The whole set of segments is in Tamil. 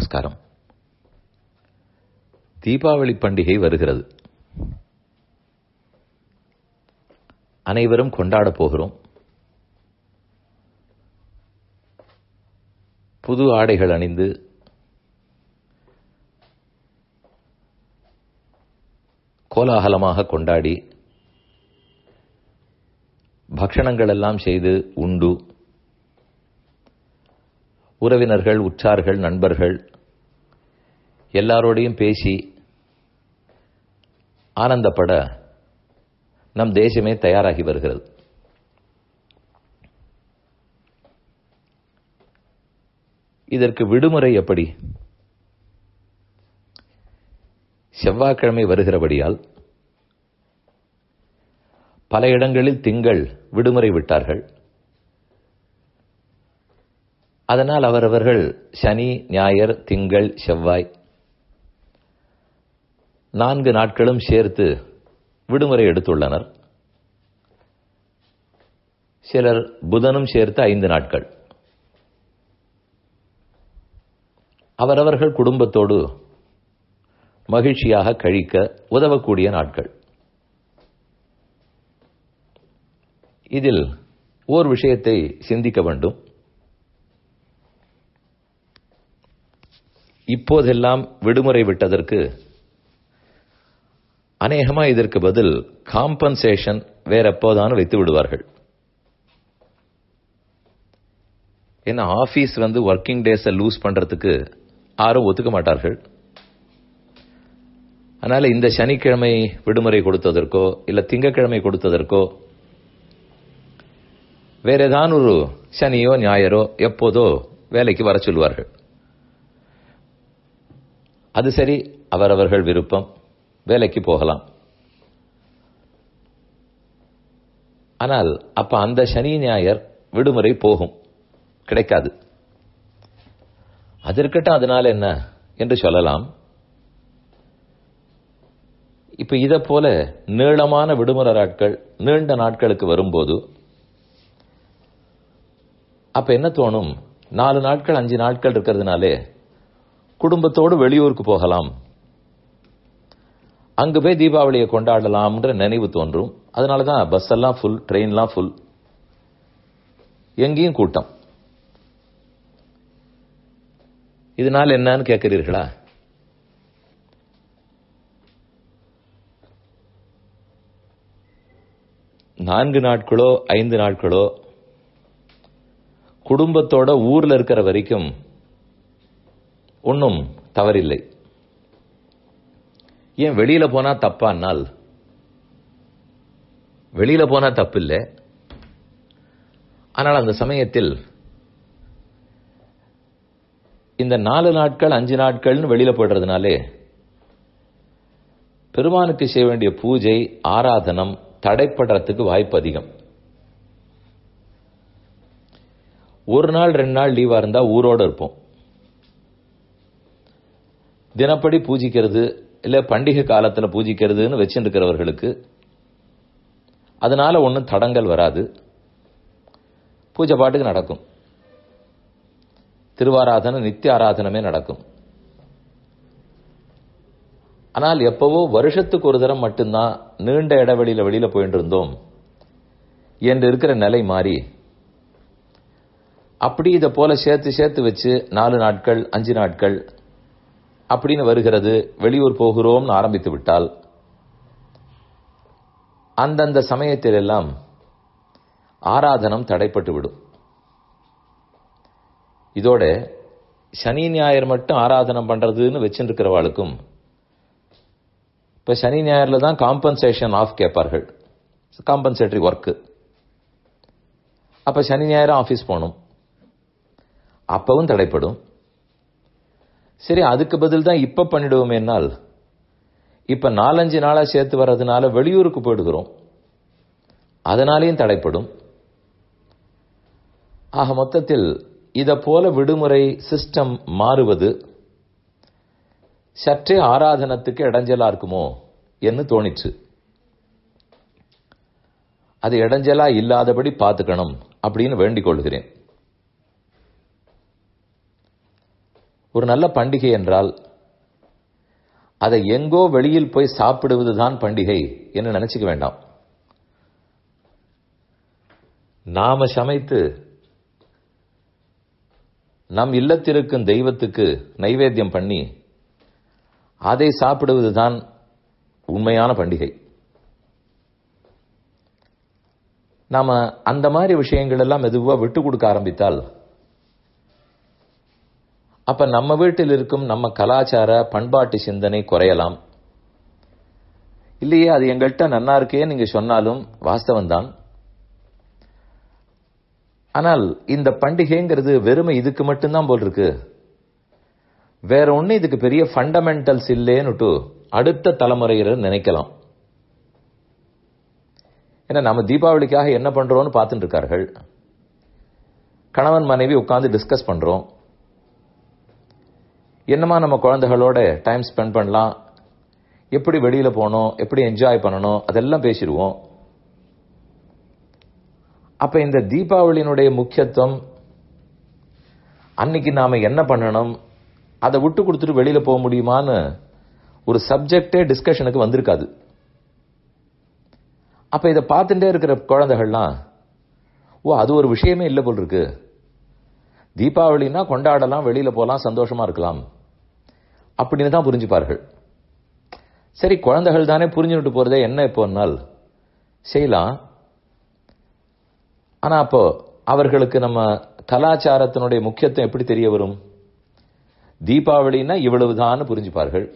நமஸ்காரம் தீபாவளி பண்டிகை வருகிறது அனைவரும் கொண்டாடப் போகிறோம் புது ஆடைகள் அணிந்து கோலாகலமாக கொண்டாடி பக்ஷணங்கள் எல்லாம் செய்து உண்டு உறவினர்கள் உற்றார்கள் நண்பர்கள் எல்லாரோடையும் பேசி ஆனந்தப்பட நம் தேசமே தயாராகி வருகிறது இதற்கு விடுமுறை எப்படி செவ்வாய்க்கிழமை வருகிறபடியால் பல இடங்களில் திங்கள் விடுமுறை விட்டார்கள் அதனால் அவரவர்கள் சனி ஞாயர் திங்கள் செவ்வாய் நான்கு நாட்களும் சேர்த்து விடுமுறை எடுத்துள்ளனர் சிலர் புதனும் சேர்த்து ஐந்து நாட்கள் அவரவர்கள் குடும்பத்தோடு மகிழ்ச்சியாக கழிக்க உதவக்கூடிய நாட்கள் இதில் ஓர் விஷயத்தை சிந்திக்க வேண்டும் இப்போதெல்லாம் விடுமுறை விட்டதற்கு அநேகமா இதற்கு பதில் காம்பன்சேஷன் வேற எப்போதான வைத்து விடுவார்கள் ஏன்னா ஆபீஸ் வந்து ஒர்க்கிங் டேஸை லூஸ் பண்றதுக்கு யாரும் ஒத்துக்க மாட்டார்கள் அதனால இந்த சனிக்கிழமை விடுமுறை கொடுத்ததற்கோ இல்ல திங்கக்கிழமை கொடுத்ததற்கோ வேற ஏதாவது ஒரு சனியோ ஞாயிறோ எப்போதோ வேலைக்கு வர சொல்லுவார்கள் அது சரி அவரவர்கள் விருப்பம் வேலைக்கு போகலாம் ஆனால் அப்ப அந்த சனி ஞாயர் விடுமுறை போகும் கிடைக்காது அது இருக்கட்டும் அதனால என்ன என்று சொல்லலாம் இப்ப இத போல நீளமான விடுமுறை நாட்கள் நீண்ட நாட்களுக்கு வரும்போது அப்ப என்ன தோணும் நாலு நாட்கள் அஞ்சு நாட்கள் இருக்கிறதுனாலே குடும்பத்தோடு வெளியூருக்கு போகலாம் அங்கு போய் தீபாவளியை கொண்டாடலாம்ன்ற நினைவு தோன்றும் அதனாலதான் பஸ் எல்லாம் ஃபுல் ட்ரெயின்லாம் ஃபுல் எங்கேயும் கூட்டம் இதனால் என்னன்னு கேட்கிறீர்களா நான்கு நாட்களோ ஐந்து நாட்களோ குடும்பத்தோட ஊர்ல இருக்கிற வரைக்கும் ஒன்றும் தவறில்லை ஏன் வெளியில போனா தப்பானால் வெளியில போனா தப்பு இல்லை ஆனால் அந்த சமயத்தில் இந்த நாலு நாட்கள் அஞ்சு நாட்கள்னு வெளியில போயிடுறதுனாலே பெருமானுக்கு செய்ய வேண்டிய பூஜை ஆராதனம் தடைப்படுறதுக்கு வாய்ப்பு அதிகம் ஒரு நாள் ரெண்டு நாள் லீவா இருந்தா ஊரோட இருப்போம் தினப்படி பூஜிக்கிறது இல்ல பண்டிகை காலத்துல பூஜிக்கிறதுன்னு வச்சுருக்கிறவர்களுக்கு அதனால ஒன்றும் தடங்கள் வராது பூஜை பாட்டுக்கு நடக்கும் திருவாராதனை நித்திய ஆராதனமே நடக்கும் ஆனால் எப்பவோ வருஷத்துக்கு ஒரு தரம் மட்டும்தான் நீண்ட இடைவெளியில வெளியில போயிட்டு இருந்தோம் என்று இருக்கிற நிலை மாறி அப்படி இதை போல சேர்த்து சேர்த்து வச்சு நாலு நாட்கள் அஞ்சு நாட்கள் அப்படின்னு வருகிறது வெளியூர் போகிறோம்னு ஆரம்பித்து விட்டால் அந்தந்த சமயத்தில் எல்லாம் ஆராதனம் தடைப்பட்டு விடும் இதோட சனி ஞாயிறு மட்டும் ஆராதனம் பண்றதுன்னு வச்சுருக்கிறவாளுக்கும் இப்ப சனி ஞாயிறுல தான் காம்பன்சேஷன் ஆஃப் கேட்பார்கள் காம்பன்சேட்டரி ஒர்க்கு அப்ப சனி ஞாயிறு ஆபீஸ் போகணும் அப்பவும் தடைப்படும் சரி அதுக்கு பதில் தான் இப்ப பண்ணிடுவோமேனால் இப்ப நாலஞ்சு நாளா சேர்த்து வர்றதுனால வெளியூருக்கு போயிடுகிறோம் அதனாலேயும் தடைப்படும் ஆக மொத்தத்தில் இத போல விடுமுறை சிஸ்டம் மாறுவது சற்றே ஆராதனத்துக்கு இடைஞ்சலா இருக்குமோ என்று தோணிச்சு அது இடைஞ்சலா இல்லாதபடி பார்த்துக்கணும் அப்படின்னு வேண்டிக் கொள்கிறேன் ஒரு நல்ல பண்டிகை என்றால் அதை எங்கோ வெளியில் போய் சாப்பிடுவதுதான் பண்டிகை என்று நினைச்சுக்க வேண்டாம் நாம சமைத்து நம் இல்லத்திருக்கும் தெய்வத்துக்கு நைவேத்தியம் பண்ணி அதை சாப்பிடுவதுதான் உண்மையான பண்டிகை நாம அந்த மாதிரி விஷயங்கள் எல்லாம் மெதுவா விட்டு கொடுக்க ஆரம்பித்தால் அப்ப நம்ம வீட்டில் இருக்கும் நம்ம கலாச்சார பண்பாட்டு சிந்தனை குறையலாம் இல்லையே அது எங்கள்கிட்ட நன்னா இருக்கே நீங்க சொன்னாலும் வாஸ்தவம் தான் ஆனால் இந்த பண்டிகைங்கிறது வெறுமை இதுக்கு மட்டும்தான் போல் இருக்கு வேற ஒண்ணு இதுக்கு பெரிய ஃபண்டமெண்டல்ஸ் இல்லேன்னுட்டு அடுத்த தலைமுறையினர் நினைக்கலாம் ஏன்னா நம்ம தீபாவளிக்காக என்ன பண்றோம்னு பார்த்துட்டு இருக்கார்கள் கணவன் மனைவி உட்காந்து டிஸ்கஸ் பண்றோம் என்னமா நம்ம குழந்தைகளோட டைம் ஸ்பெண்ட் பண்ணலாம் எப்படி வெளியில போகணும் எப்படி என்ஜாய் பண்ணணும் அதெல்லாம் பேசிடுவோம் அப்ப இந்த தீபாவளியினுடைய முக்கியத்துவம் அன்னைக்கு நாம என்ன பண்ணணும் அதை விட்டு கொடுத்துட்டு வெளியில போக முடியுமான்னு ஒரு சப்ஜெக்டே டிஸ்கஷனுக்கு வந்திருக்காது அப்ப இதை பார்த்துட்டே இருக்கிற குழந்தைகள்லாம் ஓ அது ஒரு விஷயமே இல்லை போல் இருக்கு தீபாவளினா கொண்டாடலாம் வெளியில போலாம் சந்தோஷமா இருக்கலாம் அப்படின்னு தான் புரிஞ்சுப்பார்கள் சரி குழந்தைகள் தானே புரிஞ்சுட்டு போறதே என்ன இப்போனால் செய்யலாம் ஆனா அப்போ அவர்களுக்கு நம்ம கலாச்சாரத்தினுடைய முக்கியத்துவம் எப்படி தெரிய வரும் தீபாவளினா இவ்வளவுதான் புரிஞ்சுப்பார்கள்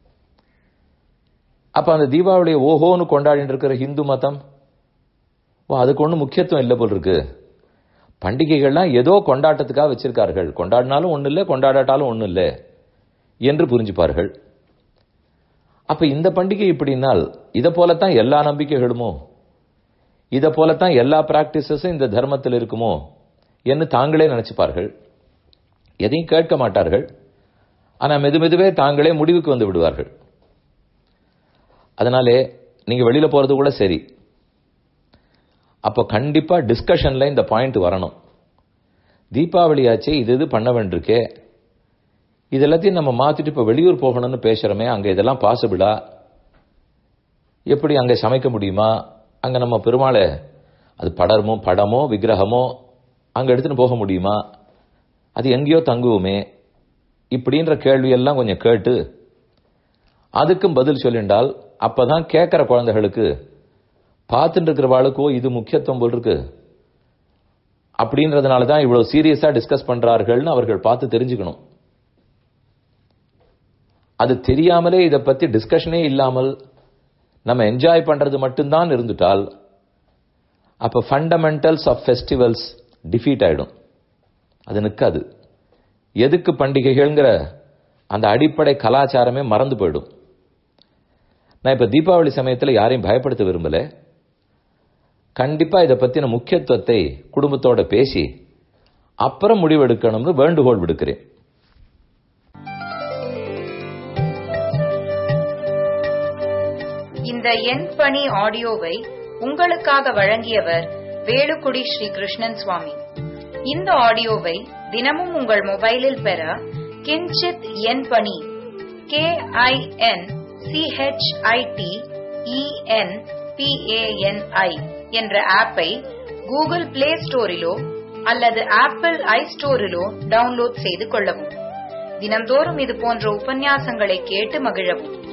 அப்ப அந்த தீபாவளியை ஓஹோன்னு கொண்டாடிட்டு இருக்கிற ஹிந்து மதம் ஓ அதுக்கு ஒன்றும் முக்கியத்துவம் இல்லை போல் இருக்கு பண்டிகைகள்லாம் ஏதோ கொண்டாட்டத்துக்காக வச்சிருக்கார்கள் கொண்டாடினாலும் ஒன்றும் இல்லை கொண்டாடாட்டாலும் ஒன்றும் இல்லை என்று புரிஞ்சுப்பார்கள் அப்ப இந்த பண்டிகை இப்படினால் இதை போலத்தான் எல்லா நம்பிக்கைகளுமோ இதை போலத்தான் எல்லா பிராக்டிசஸும் இந்த தர்மத்தில் இருக்குமோ என்று தாங்களே நினைச்சுப்பார்கள் எதையும் கேட்க மாட்டார்கள் ஆனா மெது மெதுவே தாங்களே முடிவுக்கு வந்து விடுவார்கள் அதனாலே நீங்க வெளியில போறது கூட சரி அப்போ கண்டிப்பா டிஸ்கஷன்ல இந்த பாயிண்ட் வரணும் தீபாவளி ஆச்சே இது இது பண்ண வேண்டியிருக்கே இது எல்லாத்தையும் நம்ம மாத்திட்டு இப்ப வெளியூர் போகணும்னு பேசுறோமே அங்க இதெல்லாம் பாசிபிளா எப்படி அங்க சமைக்க முடியுமா அங்க நம்ம பெருமாளை அது படமோ படமோ விக்கிரகமோ அங்க எடுத்துன்னு போக முடியுமா அது எங்கேயோ தங்குவோமே இப்படின்ற கேள்வியெல்லாம் கொஞ்சம் கேட்டு அதுக்கும் பதில் சொல்லிண்டால் அப்பதான் கேட்கிற குழந்தைகளுக்கு பார்த்துட்டு இருக்கிறவாளுக்கோ இது முக்கியத்துவம் போல் இருக்கு அப்படின்றதுனால தான் இவ்வளவு சீரியஸா டிஸ்கஸ் பண்றார்கள்னு அவர்கள் பார்த்து தெரிஞ்சுக்கணும் அது தெரியாமலே இதை பத்தி டிஸ்கஷனே இல்லாமல் நம்ம என்ஜாய் பண்றது மட்டும்தான் இருந்துட்டால் அப்ப ஃபண்டமெண்டல்ஸ் ஆஃப் ஃபெஸ்டிவல்ஸ் டிஃபீட் ஆயிடும் அது நிற்காது எதுக்கு பண்டிகைகள்ங்கிற அந்த அடிப்படை கலாச்சாரமே மறந்து போயிடும் நான் இப்ப தீபாவளி சமயத்தில் யாரையும் பயப்படுத்த விரும்பல கண்டிப்பா இதை பத்தின முக்கியத்துவத்தை குடும்பத்தோட பேசி அப்புறம் முடிவெடுக்கணும்னு வேண்டுகோள் விடுக்கிறேன் இந்த எண் பணி ஆடியோவை உங்களுக்காக வழங்கியவர் வேலுக்குடி ஸ்ரீ கிருஷ்ணன் சுவாமி இந்த ஆடியோவை தினமும் உங்கள் மொபைலில் பெற கிஞ்சித் எண் பணி கே ஐ என் சிஹெச்ஐடி இஎன் பிஏஎன்ஐ என்ற ஆப்பை கூகுள் பிளே ஸ்டோரிலோ அல்லது ஆப்பிள் ஐ ஸ்டோரிலோ டவுன்லோட் செய்து கொள்ளவும் தினம்தோறும் இது போன்ற உபன்யாசங்களை கேட்டு மகிழவும்